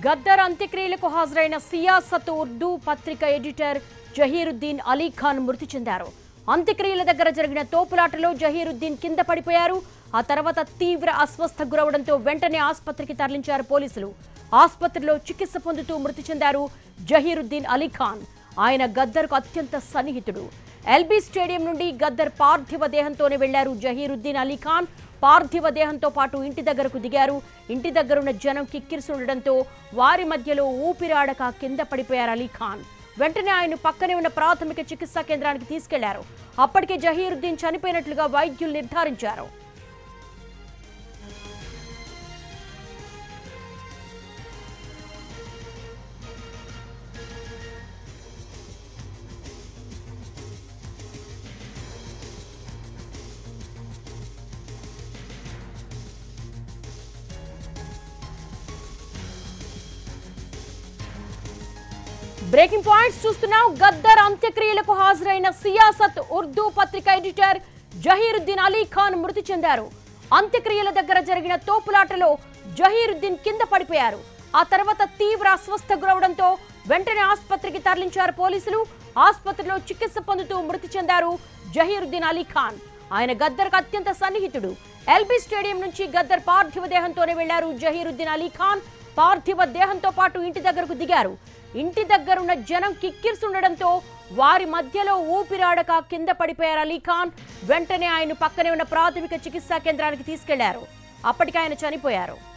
గద్దర్ అంత్యక్రియలకు హాజరైన సియాసత్ ఉర్దూ పత్రిక ఎడిటర్ జహీరుద్దీన్ అలీ ఖాన్ మృతి చెందారు అంత్యక్రియల దగ్గర జరిగిన తోపులాటలో జహీరుద్దీన్ కింద పడిపోయారు ఆ తర్వాత తీవ్ర అస్వస్థ గురవడంతో వెంటనే ఆసుపత్రికి తరలించారు పోలీసులు ఆసుపత్రిలో చికిత్స పొందుతూ మృతి చెందారు జహీరుద్దీన్ అలీ ఖాన్ ఆయన గద్దర్కు అత్యంత సన్నిహితుడు ఎల్బీ స్టేడియం నుండి గద్దర్ పార్థివ దేహంతోనే వెళ్లారు జహీరుద్దీన్ అలీ ఖాన్ పార్థివ దేహంతో పాటు ఇంటి దగ్గరకు దిగారు ఇంటి దగ్గరున్న జనం కిక్కిరిసుండడంతో వారి మధ్యలో ఊపిరాడక కింద పడిపోయారు అలీ ఖాన్ వెంటనే ఆయన పక్కనే ఉన్న ప్రాథమిక చికిత్సా కేంద్రానికి తీసుకెళ్లారు అప్పటికే జహీరుద్దీన్ చనిపోయినట్లుగా వైద్యులు నిర్ధారించారు బ్రేకింగ్ పాయింట్స్ చూస్తున్నాం గద్దర్ అంత్యక్రియలకు హాజరైన సియాసత్ ఉర్దూ పత్రిక ఎడిటర్ జహీరుద్దీన్ అలీ ఖాన్ మృతి చెందారు అంత్యక్రియల దగ్గర జరిగిన తోపులాటలో జహీరుద్దీన్ కింద పడిపోయారు ఆ తర్వాత తీవ్ర అస్వస్థ గురవడంతో వెంటనే ఆసుపత్రికి తరలించారు పోలీసులు ఆసుపత్రిలో చికిత్స పొందుతూ మృతి చెందారు జహీరుద్దీన్ అలీ ఖాన్ ఆయన గద్దర్కు అత్యంత సన్నిహితుడు ఎల్బీ స్టేడియం నుంచి గద్దర్ పార్థివ దేహంతోనే వెళ్లారు జహీరుద్దీన్ అలీ ఖాన్ పార్థివ దేహంతో పాటు ఇంటి దగ్గరకు దిగారు ఇంటి దగ్గరున్న జనం కిక్కిరిస్తుండడంతో వారి మధ్యలో ఊపిరాడక కింద పడిపోయారు అలీ ఖాన్ వెంటనే ఆయన పక్కనే ఉన్న ప్రాథమిక చికిత్సా కేంద్రానికి తీసుకెళ్లారు అప్పటికి ఆయన చనిపోయారు